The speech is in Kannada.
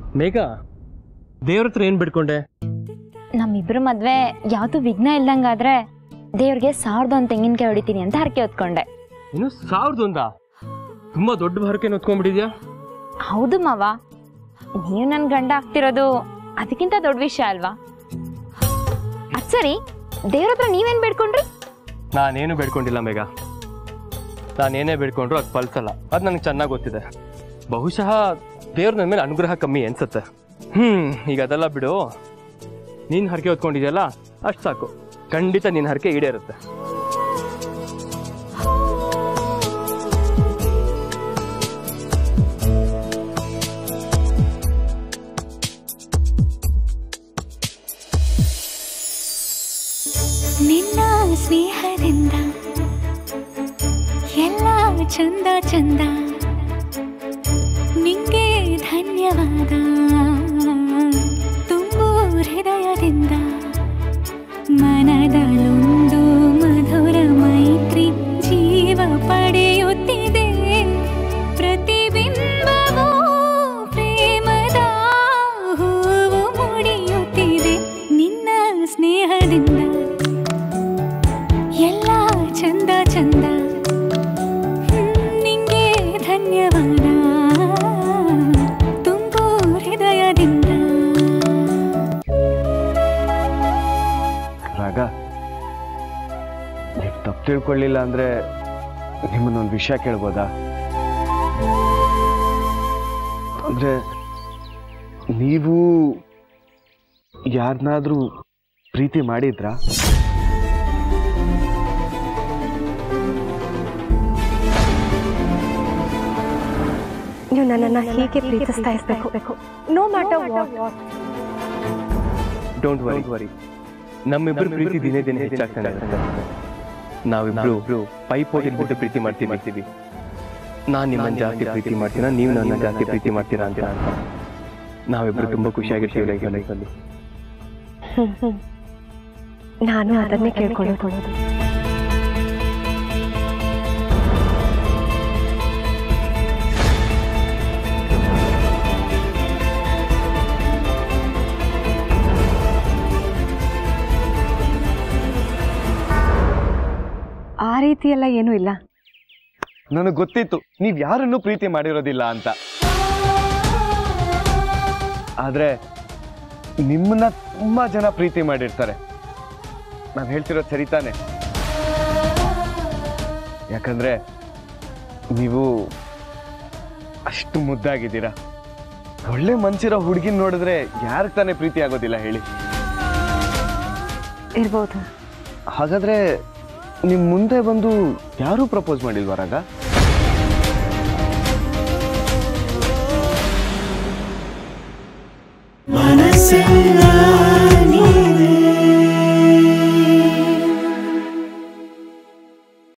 ಮೇಘ ದೇವ್ರ ಹತ್ರ ಏನು ಬಿಡ್ಕೊಂಡೆ ನಮ್ಮಿಬ್ರು ಮದ್ವೆ ಯಾವ್ದು ವಿಘ್ನ ಇಲ್ದಂಗಾದ್ರೆ ದೇವ್ರಿಗೆ ಸಾವಿರದ ಒಂದು ತೆಂಗಿನಕಾಯಿ ಹೊಡಿತೀನಿ ಅಂತ ಹರಕೆ ಹೊತ್ಕೊಂಡೆ ಇನ್ನು ಸಾವಿರದ ಒಂದ ತುಂಬಾ ದೊಡ್ಡ ಭಾರಕ್ಕೆ ಹೊತ್ಕೊಂಡ್ಬಿಟ್ಟಿದ್ಯಾ ಹೌದು ಮಾವ ನೀವು ನನ್ನ ಗಂಡ ಆಗ್ತಿರೋದು ಅದಕ್ಕಿಂತ ದೊಡ್ಡ ವಿಷಯ ಅಲ್ವಾ ಅದ್ ಸರಿ ದೇವ್ರ ಹತ್ರ ನೀವೇನ್ ಬೇಡ್ಕೊಂಡ್ರಿ ನಾನೇನು ಬೇಡ್ಕೊಂಡಿಲ್ಲ ಮೇಘ ನಾನೇನೇ ಬೇಡ್ಕೊಂಡ್ರು ಅದು ಫಲಿಸಲ್ಲ ಅದು ನನಗೆ ಚೆನ್ನಾಗಿ ಗೊತ್ತಿದೆ ಬಹುಶಃ ದೇವ್ರ ನನ್ನ ಮೇಲೆ ಅನುಗ್ರಹ ಕಮ್ಮಿ ಅನ್ಸುತ್ತೆ ಹ್ಮ್ ಈಗ ಅದೆಲ್ಲ ಬಿಡು ನೀನ್ ಹರಕೆ ಹೊತ್ಕೊಂಡಿದ್ಯಲ್ಲ ಅಷ್ಟು ಸಾಕು ಖಂಡಿತ ನಿನ್ನ ಹರಕೆ ಈಡೇರುತ್ತೆ ನಿನ್ನ ಸ್ನೇಹದಿಂದ ಎಲ್ಲ ಚಂದ ಚಂದ ನಿಂಗೆ ಧನ್ಯವಾದ ತುಂಬು ಹೃದಯದಿಂದ ಮನದಲ್ಲೊಂದು ಮಧುರ ಮೈತ್ರಿ ಜೀವ ಪಡೆಯುತ್ತಿದೆ ಪ್ರತಿಬಿಂಬವೂ ಪ್ರೇಮದ ಹೂವು ಮುಡಿಯುತ್ತಿದೆ ನಿನ್ನ ಸ್ನೇಹದಿಂದ ಎಲ್ಲ ಚಂದ ಚಂದ ಹ್ಮ್, ನಿಂಗೆ ಧನ್ಯವಾದ ತುಂಬು ಹೃದಯದಿಂದ ರಾಗ ನೀವು ತಪ್ಪು ತಿಳ್ಕೊಳ್ಳಿಲ್ಲ ಅಂದ್ರೆ ನಿಮ್ಮನ್ನೊಂದು ವಿಷಯ ಕೇಳ್ಬೋದಾ ಅಂದ್ರೆ ನೀವು ಯಾರನ್ನಾದ್ರೂ ಪ್ರೀತಿ ಮಾಡಿದ್ರಾ ನೀವು ನನ್ನನ್ನು ಹೀಗೆ ಪ್ರೀತಿಸ್ತಾ ಇರಬೇಕು no matter what don't worry worry ನಮ್ಮಿಬ್ಬರು ಪ್ರೀತಿ ದಿನೇ ದಿನೇ ಹೆಚ್ಚಾಗ್ತಾನೆ ಇರುತ್ತೆ ನಾವಿಬ್ರು ಪೈಪೋಟಿ ಬಿಟ್ಟು ಪ್ರೀತಿ ಮಾಡ್ತೀವಿ ಮಾಡ್ತೀವಿ ನಾನು ನಿಮ್ಮನ್ನ ಜಾಸ್ತಿ ಪ್ರೀತಿ ಮಾಡ್ತೀನ ನೀವು ನನ್ನ ಜಾಸ್ತಿ ಪ್ರೀತಿ ಮಾಡ್ತೀರಾ ಅಂತ ನಾವಿಬ್ರು ತುಂಬಾ ಖುಷಿಯಾಗಿರ್ತೀವಿ ಲೈಫಲ್ಲಿ ನಾನು ಅದನ್ನೇ ಕೇಳ್ಕೊಳ್ಳೋದು ಆ ರೀತಿ ಎಲ್ಲ ಏನೂ ಇಲ್ಲ ನನಗೆ ಗೊತ್ತಿತ್ತು ನೀವು ಯಾರನ್ನೂ ಪ್ರೀತಿ ಮಾಡಿರೋದಿಲ್ಲ ಅಂತ ಆದ್ರೆ ನಿಮ್ಮನ್ನ ತುಂಬಾ ಜನ ಪ್ರೀತಿ ಮಾಡಿರ್ತಾರೆ ನಾನು ಹೇಳ್ತಿರೋದು ಸರಿ ತಾನೆ ಯಾಕಂದ್ರೆ ನೀವು ಅಷ್ಟು ಮುದ್ದಾಗಿದ್ದೀರಾ ಒಳ್ಳೆ ಮನ್ಸಿರೋ ಹುಡುಗಿನ ನೋಡಿದ್ರೆ ಯಾರಿಗೆ ತಾನೇ ಪ್ರೀತಿ ಆಗೋದಿಲ್ಲ ಹೇಳಿ ಇರ್ಬೋದು ಹಾಗಾದ್ರೆ ನಿಮ್ ಮುಂದೆ ಬಂದು ಯಾರೂ ಪ್ರಪೋಸ್ ಮಾಡಿಲ್ವಾ ರಾಗ ಮನಸ್ಸೆಲ್ಲ